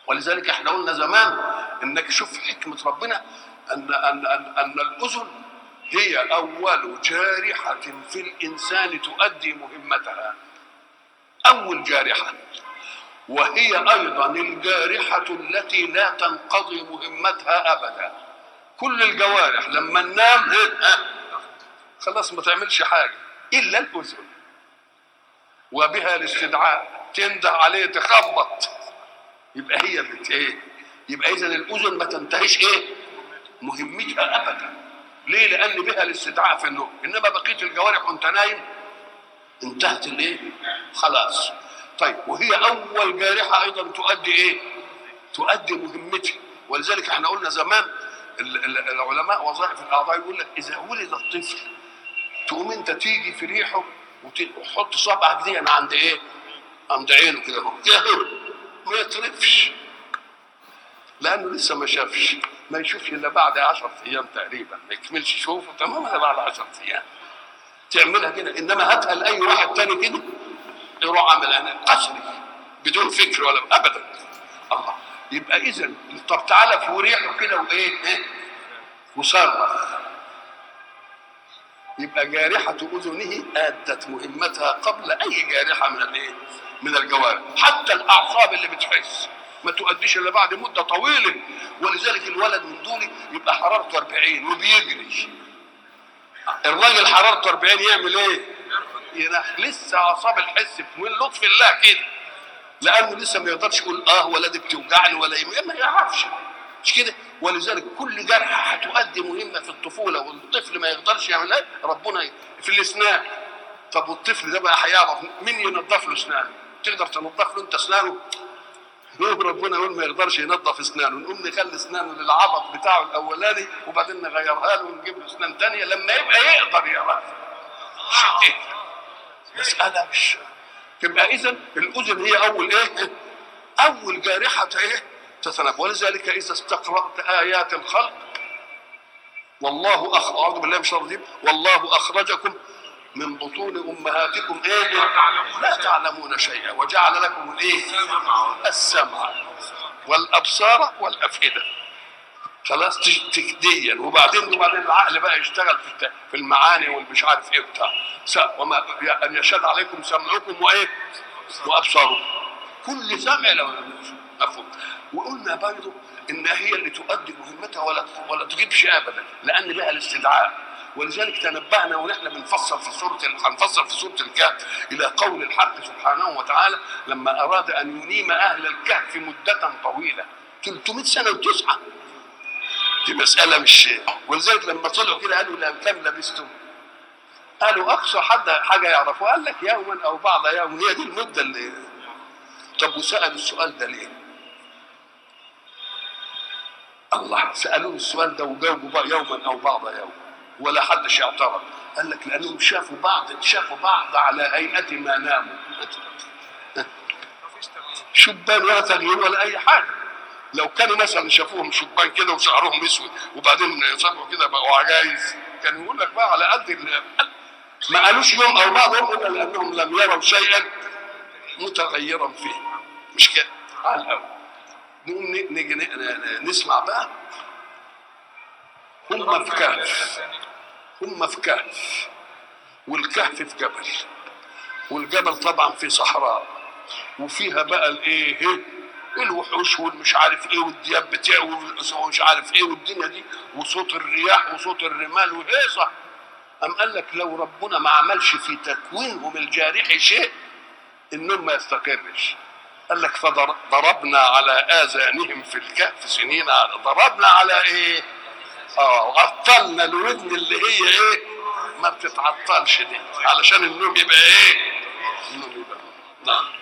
ولذلك احنا قلنا زمان انك شوف حكمه ربنا ان ان ان, أن الاذن هي اول جارحه في الانسان تؤدي مهمتها اول جارحه وهي ايضا الجارحه التي لا تنقضي مهمتها ابدا كل الجوارح لما ننام ها، خلاص ما تعملش حاجه الا الاذن وبها الاستدعاء تنده عليه تخبط يبقى هي بت ايه يبقى اذا الاذن ما تنتهيش ايه مهمتها ابدا ليه لان بها الاستدعاء في النوم انما بقيه الجوارح وانت نايم انتهت الايه خلاص طيب وهي اول جارحه ايضا تؤدي ايه تؤدي مهمتها ولذلك احنا قلنا زمان ال- ال- العلماء وظائف الاعضاء يقول لك اذا ولد الطفل تقوم انت تيجي في ريحه وت- وتحط صبعك دي عند ايه عند عينه كده اهو كده اهو. ما يطرفش لانه لسه ما شافش ما يشوفش الا بعد 10 ايام تقريبا ما يكملش يشوفه تمام الا بعد 10 ايام تعملها كده انما هاتها لاي واحد تاني كده يروح عامل انا قسري بدون فكر ولا ابدا الله يبقى اذا طب تعالى في ريحه كده وايه إيه؟ وصرخ يبقى جارحة أذنه أدت مهمتها قبل أي جارحة من الإيه؟ من الجوارح، حتى الأعصاب اللي بتحس ما تؤديش إلا بعد مدة طويلة، ولذلك الولد من دول يبقى حرارته 40 وبيجري. الراجل حرارته 40 يعمل إيه؟ ينح لسه أعصاب الحس من لطف الله كده. لأنه لسه ما يقدرش يقول آه ولا دي بتوجعني ولا إيه، ما يعرفش. مش كده ولذلك كل جرحة هتؤدي مهمة في الطفولة والطفل ما يقدرش يعملها ربنا ي- في الأسنان طب والطفل ده بقى هيعرف مين ينظف له أسنانه تقدر تنظف له أنت أسنانه يقول ربنا يقول ما يقدرش ينظف أسنانه نقوم نخلي أسنانه للعبط بتاعه الأولاني وبعدين نغيرها له ونجيب له أسنان تانية لما يبقى يقدر يعرف شيء إيه؟ مسألة مش تبقى إذا الأذن هي أول إيه؟ أول جارحة إيه؟ تتنبأ ولذلك إذا استقرأت آيات الخلق والله أخ أعوذ بالله من الشيطان الرجيم والله أخرجكم من بطون أمهاتكم إيه؟ لا تعلمون شيئا وجعل لكم الإيه؟ السمع والأبصار والأفئدة خلاص تج- تكديا وبعدين وبعدين العقل بقى يشتغل في الت- في المعاني والمش عارف ايه بتاع س- وما ان يشهد عليكم سمعكم وايه وابصاركم كل سمع لو مفهوم وقلنا برضه ان هي اللي تؤدي مهمتها ولا ولا تجيبش ابدا لان بها الاستدعاء ولذلك تنبهنا ونحن بنفسر في سوره ال- هنفسر في سوره الكهف الى قول الحق سبحانه وتعالى لما اراد ان ينيم اهل الكهف مده طويله 300 سنه وتسعه دي مسألة مش ولذلك لما طلعوا كده قالوا لا كم لبستم؟ قالوا أقصى حد حاجة يعرفوها قال لك يوما أو بعض يوم هي دي المدة اللي طب وسألوا السؤال ده ليه؟ الله سألوه السؤال ده وجاوبوا بقى يوما أو بعض يوم ولا حدش اعترض قال لك لأنهم شافوا بعض شافوا بعض على هيئة ما ناموا شبان ولا تغيير ولا أي حاجة لو كانوا مثلا شافوهم شبان كده وشعرهم اسود وبعدين صبحوا كده بقوا عجايز كان يقول لك بقى على قد ال- ما قالوش يوم او بعض يوم الا لانهم لم يروا شيئا متغيرا فيه مش كده على الاول نقوم ن- نيجي ن- ن- نسمع بقى هم في كهف هم في كهف والكهف في جبل والجبل طبعا في صحراء وفيها بقى الايه الوحوش والمش عارف ايه والدياب بتاعه ومش عارف ايه والدنيا دي وصوت الرياح وصوت الرمال وهيصه أم قال لك لو ربنا ما عملش في تكوينهم الجارح شيء النوم ما يستقرش قال لك فضربنا على آذانهم في الكهف سنين ضربنا على ايه؟ اه وعطلنا الودن اللي هي ايه؟ ما بتتعطلش دي علشان النوم يبقى ايه؟ النوم يبقى نعم